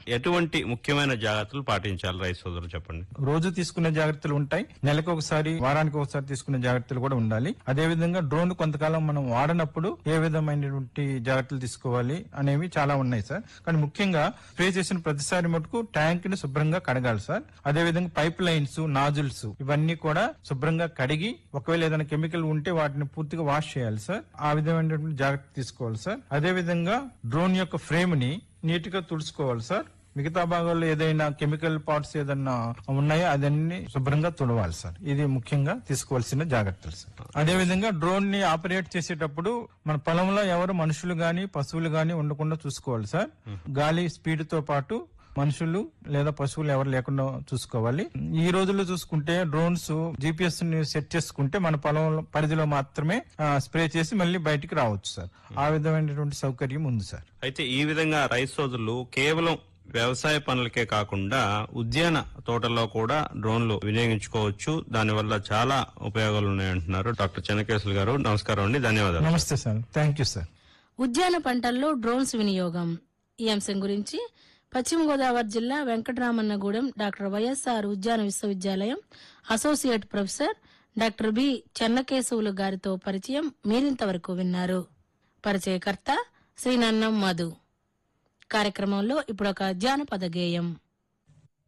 ఎటువంటి ముఖ్యమైన జాగ్రత్తలు పాటించాలి రైతు సోదరులు చెప్పండి రోజు తీసుకునే జాగ్రత్తలు ఉంటాయి నెలకు ఒకసారి వారానికి ఒకసారి తీసుకునే జాగ్రత్తలు కూడా ఉండాలి అదే విధంగా డ్రోన్ కొంతకాలం మనం వాడనప్పుడు ఏ విధమైనటువంటి జాగ్రత్తలు తీసుకోవాలి అనేవి చాలా ఉన్నాయి సార్ కానీ ముఖ్యంగా స్ప్రే చేసిన ప్రతిసారి మటుకు ట్యాంక్ ని శుభ్రంగా కడగాలి సార్ అదే విధంగా పైప్ లైన్స్ నాజుల్స్ ఇవన్నీ కూడా శుభ్రంగా కడిగి ఒకవేళ ఏదైనా కెమికల్ ఉంటే వాటిని పూర్తిగా వాష్ చేయాలి సార్ ఆ విధమైనటువంటి జాగ్రత్త తీసుకోవాలి సార్ అదే విధంగా డ్రోన్ యొక్క ఫ్రేమ్ ని నీట్ గా తుడుచుకోవాలి సార్ మిగతా భాగాల్లో ఏదైనా కెమికల్ పార్ట్స్ ఏదైనా ఉన్నాయో అదన్నీ శుభ్రంగా తుడవాలి సార్ ఇది ముఖ్యంగా తీసుకోవాల్సిన జాగ్రత్తలు సార్ అదే విధంగా డ్రోన్ ని ఆపరేట్ చేసేటప్పుడు మన పొలంలో ఎవరు మనుషులు గాని పశువులు గాని ఉండకుండా చూసుకోవాలి సార్ గాలి స్పీడ్ తో పాటు మనుషులు లేదా పశువులు ఎవరు లేకుండా చూసుకోవాలి ఈ రోజుల్లో చూసుకుంటే డ్రోన్స్ జీపీఎస్ ని సెట్ చేసుకుంటే మన పొలం పరిధిలో మాత్రమే స్ప్రే చేసి మళ్ళీ బయటికి రావచ్చు సార్ ఆ విధమైనటువంటి సౌకర్యం ఉంది సార్ అయితే ఈ విధంగా రైతు సోదరులు కేవలం వ్యవసాయ పనులకే కాకుండా ఉద్యాన తోటల్లో కూడా డ్రోన్లు వినియోగించుకోవచ్చు దానివల్ల చాలా ఉపయోగాలు ఉన్నాయంటున్నారు డాక్టర్ చెన్నకేశ్వర గారు నమస్కారం అండి ధన్యవాదాలు నమస్తే సార్ థ్యాంక్ యూ సార్ ఉద్యాన పంటల్లో డ్రోన్స్ వినియోగం ఈ అంశం గురించి పశ్చిమ గోదావరి జిల్లా వెంకటరామన్నగూడెం డాక్టర్ వైఎస్ఆర్ ఉద్యాన విశ్వవిద్యాలయం associate professor doctor B Chennakesavulu గారితో పరిచయం మీరింతవరకు విన్నారు పరిచయకర్త శ్రీనన్నం మధు కార్యక్రమంలో ఇప్పుడు ఒక జానపద గేయం